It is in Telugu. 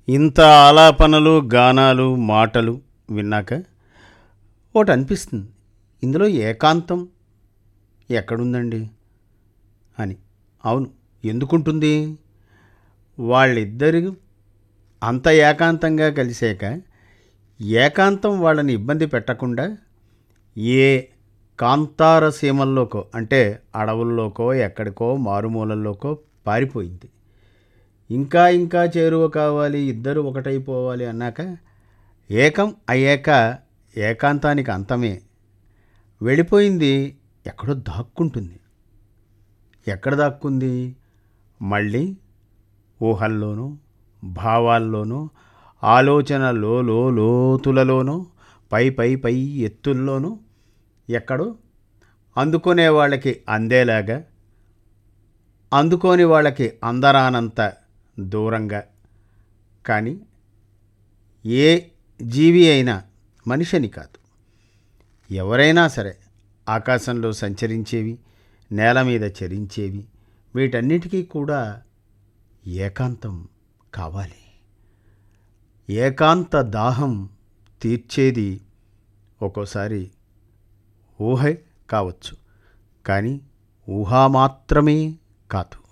ఇంత ఆలాపనలు గానాలు మాటలు విన్నాక ఒకటి అనిపిస్తుంది ఇందులో ఏకాంతం ఎక్కడుందండి అని అవును ఎందుకుంటుంది వాళ్ళిద్దరు అంత ఏకాంతంగా కలిసాక ఏకాంతం వాళ్ళని ఇబ్బంది పెట్టకుండా ఏ కాంతార సీమల్లోకో అంటే అడవుల్లోకో ఎక్కడికో మారుమూలల్లోకో పారిపోయింది ఇంకా ఇంకా చేరువ కావాలి ఇద్దరు ఒకటైపోవాలి అన్నాక ఏకం అయ్యాక ఏకాంతానికి అంతమే వెళ్ళిపోయింది ఎక్కడో దాక్కుంటుంది ఎక్కడ దాక్కుంది మళ్ళీ ఊహల్లోనూ భావాల్లోనూ ఆలోచనలో లో లోతులలోనూ పై పై పై ఎత్తుల్లోనూ ఎక్కడో అందుకునే వాళ్ళకి అందేలాగా అందుకోని వాళ్ళకి అందరానంత దూరంగా కానీ ఏ జీవి అయినా మనిషిని కాదు ఎవరైనా సరే ఆకాశంలో సంచరించేవి నేల మీద చరించేవి వీటన్నిటికీ కూడా ఏకాంతం కావాలి ఏకాంత దాహం తీర్చేది ఒక్కోసారి ఊహే కావచ్చు కానీ ఊహ మాత్రమే కాదు